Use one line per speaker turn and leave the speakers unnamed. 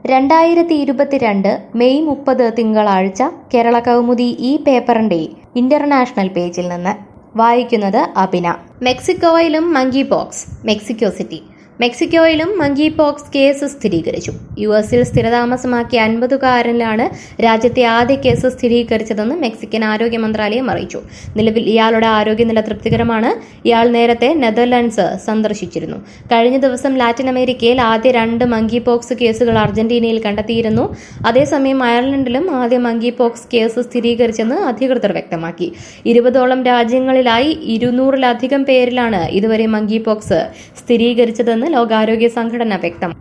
രണ്ടായിരത്തി ഇരുപത്തിരണ്ട് മെയ് മുപ്പത് തിങ്കളാഴ്ച കേരള കൗമുദി ഈ പേപ്പറിന്റെ ഇന്റർനാഷണൽ പേജിൽ നിന്ന് വായിക്കുന്നത് അബിന മെക്സിക്കോയിലും മങ്കി പോക്സ് മെക്സിക്കോ സിറ്റി മെക്സിക്കോയിലും മങ്കി പോക്സ് കേസ് സ്ഥിരീകരിച്ചു യു എസിൽ സ്ഥിരതാമസമാക്കിയ അൻപതുകാരനിലാണ് രാജ്യത്തെ ആദ്യ കേസ് സ്ഥിരീകരിച്ചതെന്ന് മെക്സിക്കൻ ആരോഗ്യ മന്ത്രാലയം അറിയിച്ചു നിലവിൽ ഇയാളുടെ ആരോഗ്യനില തൃപ്തികരമാണ് ഇയാൾ നേരത്തെ നെതർലൻഡ്സ് സന്ദർശിച്ചിരുന്നു കഴിഞ്ഞ ദിവസം ലാറ്റിൻ അമേരിക്കയിൽ ആദ്യ രണ്ട് മങ്കി പോക്സ് കേസുകൾ അർജന്റീനയിൽ കണ്ടെത്തിയിരുന്നു അതേസമയം അയർലൻഡിലും ആദ്യ മങ്കി പോക്സ് കേസ് സ്ഥിരീകരിച്ചെന്ന് അധികൃതർ വ്യക്തമാക്കി ഇരുപതോളം രാജ്യങ്ങളിലായി ഇരുന്നൂറിലധികം പേരിലാണ് ഇതുവരെ മങ്കി പോക്സ് സ്ഥിരീകരിച്ചതെന്ന് ലോകാരോഗ്യ സംഘടന വ്യക്തം